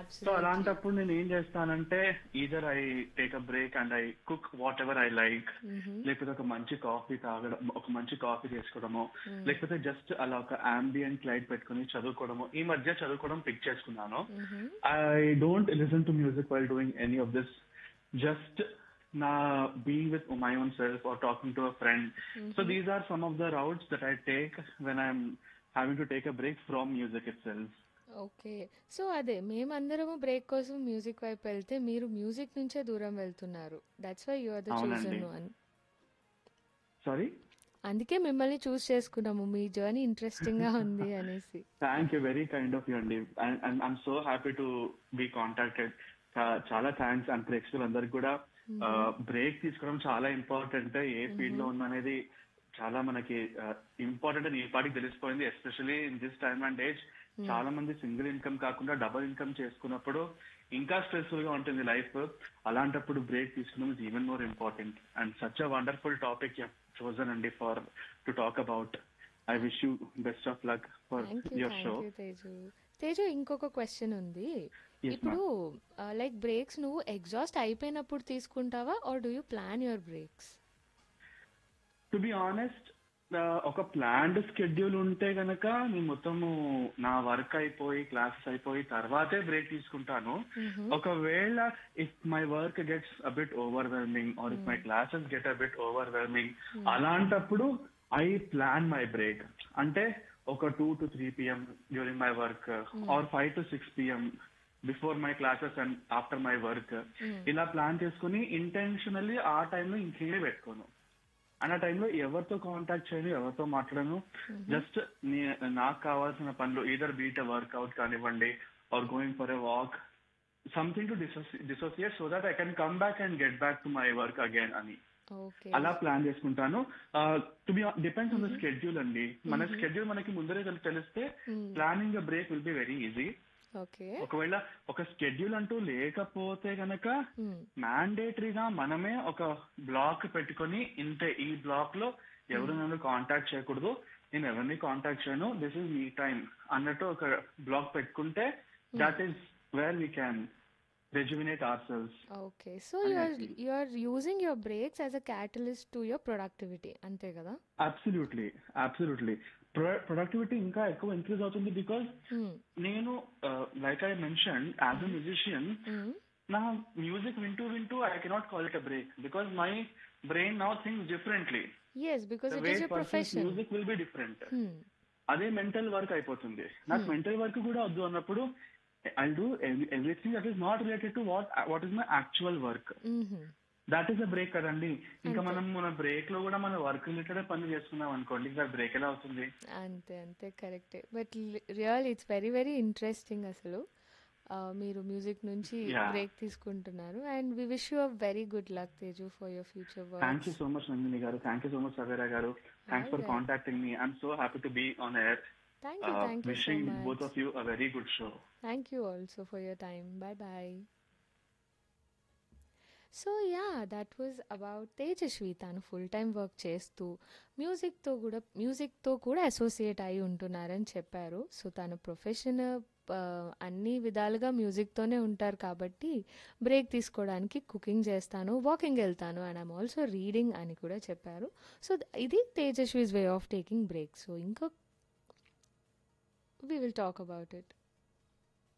Absolutely. అలాంటప్పుడు నేను ఏం చేస్తానంటే either I take a break and I cook whatever I like లేకపోతే ఒక మంచి కాఫీ తాగడం ఒక మంచి కాఫీ చేసుకోవడము లేకపోతే జస్ట్ అలా ఒక అంబియంట్ లైట్ పెట్టుకుని చదువుకోవడము ఈ మధ్య చదువుకోవడం పిక్ చేసుకున్నాను I don't listen to music while doing any of this just నా being with my own self or talking to a friend so these are some of the routes that I take when I'm having to take a break from music itself okay so అదే మేమందరము break కోసం music వైపు వెళ్తే మీరు music నుంచే దూరం వెళ్తున్నారు that's why you are the అవునండి. చూసన్ వన్ సారీ అందుకే మిమ్మల్ని చూస్ చేసుకున్నాము మీ జర్నీ ఇంట్రెస్టింగ్ గా ఉంది అనేసి thank you very kind of you అండి and I'm so happy to be contacted చాలా థ్యాంక్స్ అండ్ ప్రేక్షకులందరికీ కూడా బ్రేక్ తీసుకోవడం చాలా ఇంపార్టెంట్ ఏ ఫీల్డ్ లో ఉందనేది చాలా మనకి ఇంపార్టెంట్ అని ఈ పాటికి తెలిసిపోయింది especially in this time and age చాలా మంది సింగిల్ ఇన్కమ్ కాకుండా డబుల్ ఇన్కమ్ చేసుకున్నప్పుడు ఇంకా స్ట్రెస్ఫుల్ గా ఉంటుంది లైఫ్ అలాంటప్పుడు బ్రేక్ తీసుకోవడం is even more important and such a wonderful topic chosen అండి for to talk about I wish you best of luck for thank you your show thank you Teju Teju ఇంకొక question ఉంది Yes, ఇప్పుడు like breaks నువ్వు exhaust అయిపోయినప్పుడు తీసుకుంటావా or do you plan your breaks to be honest ఒక planned schedule ఉంటే గనక నేను మొత్తము నా వర్క్ అయిపోయి క్లాసెస్ అయిపోయి తర్వాతే బ్రేక్ తీసుకుంటాను ఒకవేళ if my work gets a bit overwhelming or if my classes get a bit overwhelming అలాంటప్పుడు ఐ ప్లాన్ మై బ్రేక్ అంటే ఒక two to three PM during my work or five to six PM before my classes and after my work ఇలా plan చేసుకుని intentionally ఆ టైంలో ఇంకేమీ పెట్టుకోను and ఆ టైంలో ఎవరితో కాంటాక్ట్ చేయను ఎవరితో మాట్లాడను జస్ట్ నాకు కావాల్సిన పనులు ఈదర్ బీట్ వర్క్అవుట్ కానివ్వండి or going for a walk something to dissociate so that I can come back and get back to my work again అని ఓకే అలా ప్లాన్ చేసుకుంటాను to be depends on the schedule అండి మన schedule మనకి ముందరే తెలి- తెలిస్తే planning break will be very easy okay ఒకవేళ ఒక స్కెడ్యూల్ అంటూ లేకపోతే గనక మ్యాండేటరీగా మనమే ఒక బ్లాక్ పెట్టుకొని ఇంతే ఈ బ్లాక్ లో ఎవరు నన్ను కాంటాక్ట్ చేయకూడదు నేను ఎవరిని కాంటాక్ట్ చేయను దిస్ ఇస్ మీ టైం అన్నట్టు ఒక బ్లాక్ పెట్టుకుంటే that is where we can rejuvenate our cells okay so you are you are using your breaks as a catalyst to your productivity అంతే కదా అబ్సల్యూట్లీ అబ్సల్యూట్లీ ప్రొడక్టివిటీ ఇంకా ఎక్కువ increase అవుతుంది because నేను like I mention as a musician నా music వింటూ వింటూ I cannot call it a break because my brain now things differently yes because the it way is your persons profession music will be different అదే mental work అయిపోతుంది నాకు mental work కూడా వద్దు అన్నప్పుడు I do everything that is not related to what what is my actual work that is a break కదండి ఇంకా మనం మన బ్రేక్ లో కూడా మన వర్క్ రిలేటెడ్ పని చేసుకున్నాం అనుకోండి ఇంకా బ్రేక్ ఎలా అవుతుంది అంతే అంతే కరెక్టే but real it's very very interesting అసలు ఆ, మీరు మ్యూజిక్ నుంచి Yeah. బ్రేక్ తీసుకుంటున్నారు and we wish you a very good luck Teju for your future thank work you so much Nandini garu thank you so much Savera garu thanks for Alright. Contacting me I'm so happy to be on air thank you thank you so wishing both much of you a very good show thank you also for your time bye bye so yeah that was about Tejaswi తను full time work చేస్తూ మ్యూజిక్తో కూడా మ్యూజిక్తో కూడా associate అయి ఉంటున్నారని చెప్పారు so తన profession అన్ని విధాలుగా మ్యూజిక్తోనే ఉంటారు కాబట్టి బ్రేక్ తీసుకోవడానికి కుకింగ్ చేస్తాను వాకింగ్ వెళ్తాను అండ్ ఐమ్ ఆల్సో రీడింగ్ అని కూడా చెప్పారు సో ఇది Tejaswi's way of taking break so ఇంకో we will talk about it